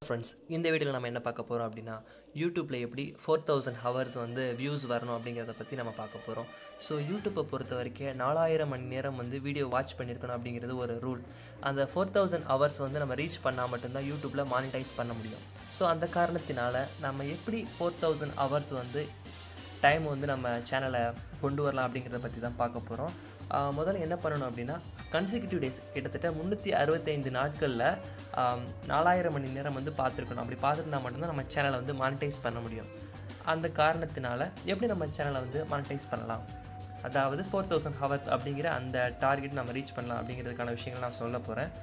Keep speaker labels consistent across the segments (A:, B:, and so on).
A: friends இந்த வீடியோவில் நம்ம என்ன பார்க்க போகிறோம் அப்படின்னா யூடியூப்பில் எப்படி ஃபோர் தௌசண்ட் ஹவர்ஸ் வந்து வியூஸ் வரணும் அப்படிங்கிறத பற்றி நம்ம பார்க்க போகிறோம் ஸோ யூடியூப்பை பொறுத்த வரைக்கும் நாலாயிரம் மணி நேரம் வந்து வீடியோ வாட்ச் பண்ணியிருக்கணும் அப்படிங்கிறது ஒரு ரூல் அந்த ஃபோர் தௌசண்ட் ஹவர்ஸ் வந்து நம்ம ரீச் பண்ணால் மட்டும்தான் யூடியூப்பில் மானிட்டைஸ் பண்ண முடியும் ஸோ அந்த காரணத்தினால நம்ம எப்படி ஃபோர் தௌசண்ட் ஹவர்ஸ் வந்து டைம் வந்து நம்ம சேனலை கொண்டு வரலாம் அப்படிங்கிறத பற்றி தான் பார்க்க போகிறோம் முதல்ல என்ன பண்ணணும் அப்படின்னா கன்சிக்யூட்டிவ் டேஸ் கிட்டத்தட்ட முந்நூற்றி அறுபத்தைந்து நாட்களில் நாலாயிரம் மணி நேரம் வந்து பார்த்துருக்கணும் அப்படி பார்த்துருந்தா மட்டும்தான் நம்ம சேனலை வந்து மானிட்டைஸ் பண்ண முடியும் அந்த காரணத்தினால எப்படி நம்ம சேனலை வந்து மானிட்டைஸ் பண்ணலாம் அதாவது ஃபோர் தௌசண்ட் ஹவர்ஸ் அப்படிங்கிற அந்த டார்கெட் நம்ம ரீச் பண்ணலாம் அப்படிங்கிறதுக்கான விஷயங்கள் நான் சொல்ல போகிறேன்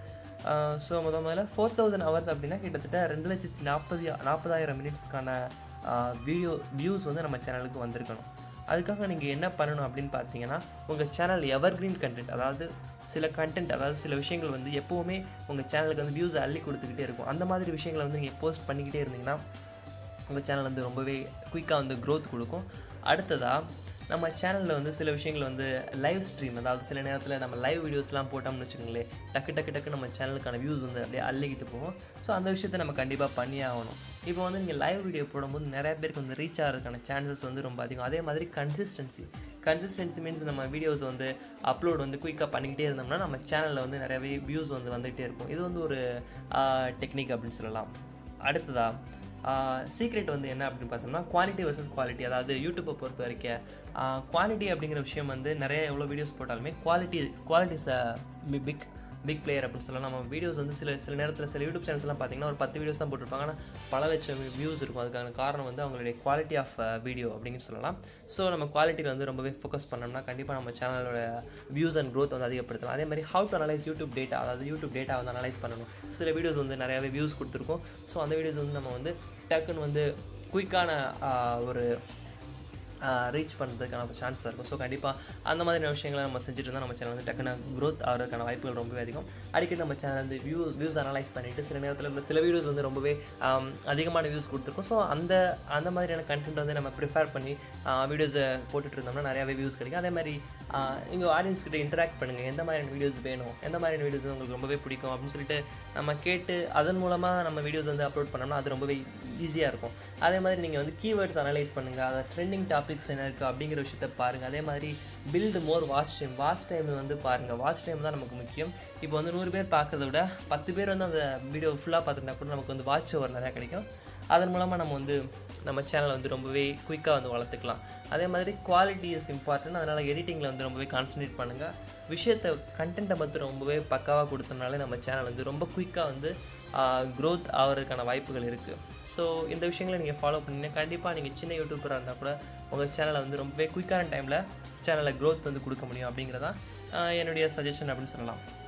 A: ஸோ முத முதல்ல ஃபோர் தௌசண்ட் ஹவர்ஸ் அப்படின்னா கிட்டத்தட்ட ரெண்டு லட்சத்தி நாற்பது நாற்பதாயிரம் மினிட்ஸ்க்கான வீடியோ வியூஸ் வந்து நம்ம சேனலுக்கு வந்திருக்கணும் அதுக்காக நீங்கள் என்ன பண்ணணும் அப்படின்னு பார்த்தீங்கன்னா உங்கள் சேனல் எவர்க்ரீன் கண்டென்ட் அதாவது சில கண்டென்ட் அதாவது சில விஷயங்கள் வந்து எப்போவுமே உங்கள் சேனலுக்கு வந்து வியூஸ் அள்ளி கொடுத்துக்கிட்டே இருக்கும் அந்த மாதிரி விஷயங்களை வந்து நீங்கள் போஸ்ட் பண்ணிக்கிட்டே இருந்தீங்கன்னா உங்கள் சேனல் வந்து ரொம்பவே குயிக்காக வந்து க்ரோத் கொடுக்கும் அடுத்ததாக நம்ம சேனலில் வந்து சில விஷயங்கள் வந்து லைவ் ஸ்ட்ரீம் அதாவது சில நேரத்தில் நம்ம லைவ் வீடியோஸ்லாம் போட்டோம்னு வச்சுக்கோங்களேன் டக்கு டக்கு டக்கு நம்ம சேனலுக்கான வியூஸ் வந்து அப்படியே அள்ளிக்கிட்டு போகும் ஸோ அந்த விஷயத்தை நம்ம கண்டிப்பாக பண்ணி ஆகணும் இப்போ வந்து நீங்கள் லைவ் வீடியோ போடும்போது நிறைய பேருக்கு வந்து ரீச் ஆகிறதுக்கான சான்சஸ் வந்து ரொம்ப அதிகம் அதே மாதிரி கன்சிஸ்டன்சி கன்சிஸ்டன்சி மீன்ஸ் நம்ம வீடியோஸ் வந்து அப்லோட் வந்து குயிக்காக பண்ணிக்கிட்டே இருந்தோம்னா நம்ம சேனலில் வந்து நிறையவே வியூஸ் வந்து வந்துகிட்டே இருக்கும் இது வந்து ஒரு டெக்னிக் அப்படின்னு சொல்லலாம் அடுத்ததாக சீக்ரெட் வந்து என்ன அப்படின்னு பார்த்தோம்னா குவாலிட்டி வர்சஸ் குவாலிட்டி அதாவது யூடியூப்பை பொறுத்த வரைக்கும் குவாலிட்டி அப்படிங்கிற விஷயம் வந்து நிறைய எவ்வளோ வீடியோஸ் போட்டாலுமே quality quality is the big big player அப்படின்னு சொல்லலாம் நம்ம வீடியோஸ் வந்து சில சில நேரத்தில் சில யூடியூப் சேனல்ஸ்லாம் பார்த்தீங்கன்னா ஒரு பத்து வீடியோஸ் தான் போட்டிருப்பாங்க ஆனால் பல லட்சம் வியூஸ் இருக்கும் அதுக்கான காரணம் வந்து அவங்களுடைய குவாலிட்டி ஆஃப் வீடியோ அப்படின்னு சொல்லலாம் ஸோ நம்ம குவாலிட்டியில் வந்து ரொம்பவே ஃபோக்கஸ் பண்ணோம்னா கண்டிப்பாக நம்ம சேனலோட வியூஸ் அண்ட் க்ரோத் வந்து அதிகப்படுத்தலாம் அதே மாதிரி how to analyse YouTube data அதாவது யூடியூப் டேட்டா வந்து அனலைஸ் பண்ணணும் சில வீடியோஸ் வந்து நிறையாவே வியூஸ் கொடுத்துருக்கோம் ஸோ அந்த வீடியோஸ் வந்து நம்ம வந்து டக்குன்னு வந்து குயிக்கான ஒரு ரீச் பண்ணுறதுக்கான சான்ஸ் இருக்கும் ஸோ கண்டிப்பாக அந்த மாதிரியான விஷயங்களை நம்ம செஞ்சுட்டு இருந்தால் நம்ம சேனல் வந்து டக்குன்னு க்ரோத் ஆகிறதுக்கான வாய்ப்புகள் ரொம்பவே அதிகம் அடிக்கடி நம்ம சேனல் வந்து வியூ வியூஸ் அனலைஸ் பண்ணிவிட்டு சில நேரத்தில் சில வீடியோஸ் வந்து ரொம்பவே அதிகமான வியூஸ் கொடுத்துருக்கோம் ஸோ அந்த அந்த மாதிரியான கண்டென்ட் வந்து நம்ம ப்ரிஃபேர் பண்ணி வீடியோஸை போட்டுட்டு இருந்தோம்னா நிறையாவே வியூஸ் கிடைக்கும் அதே மாதிரி எங்கள் ஆடியன்ஸ் கிட்ட இன்டராக்ட் பண்ணுங்கள் எந்த மாதிரியான வீடியோஸ் வேணும் எந்த மாதிரியான வீடியோஸ் உங்களுக்கு ரொம்பவே பிடிக்கும் அப்படின்னு சொல்லிட்டு நம்ம கேட்டு அதன் மூலமாக நம்ம வீடியோஸ் வந்து அப்லோட் பண்ணோம்னா அது ரொம்பவே ஈஸியாக இருக்கும் அதே மாதிரி நீங்கள் வந்து கீவேர்ட்ஸ் அனலைஸ் பண்ணுங்கள் அதை ட்ரெண்டிங் டாபிக்ஸ் என்ன இருக்குது அப்படிங்கிற விஷயத்த பாருங்கள் அதே மாதிரி build more watch time watch time வந்து பாருங்கள் வாட்ச் டைம் தான் நமக்கு முக்கியம் இப்போ வந்து நூறு பேர் பார்க்குறத விட பத்து பேர் வந்து அந்த வீடியோ ஃபுல்லாக பார்த்துருந்தா கூட நமக்கு வந்து வாட்ச் ஓவர் நிறையா கிடைக்கும் அதன் மூலமாக நம்ம வந்து நம்ம சேனலை வந்து ரொம்பவே குயிக்காக வந்து வளர்த்துக்கலாம் அதே மாதிரி குவாலிட்டி இஸ் இம்பார்ட்டன்ட் அதனால் எடிட்டிங்கில் வந்து ரொம்பவே கான்சன்ட்ரேட் பண்ணுங்கள் விஷயத்தை கண்டென்ட்டை மட்டும் ரொம்பவே பக்காவாக கொடுத்தனாலே நம்ம சேனல் வந்து ரொம்ப குயிக்காக வந்து க்ரோத் ஆகிறதுக்கான வாய்ப்புகள் இருக்குது ஸோ இந்த விஷயங்களை நீங்கள் ஃபாலோ பண்ணிங்கன்னா கண்டிப்பாக நீங்கள் சின்ன யூடியூபராக இருந்தால் கூட உங்கள் சேனலை வந்து ரொம்பவே குயிக்கான டைமில் சேனலில் க்ரோத் வந்து கொடுக்க முடியும் அப்படிங்கிறதான் என்னுடைய சஜஷன் அப்படின்னு சொல்லலாம்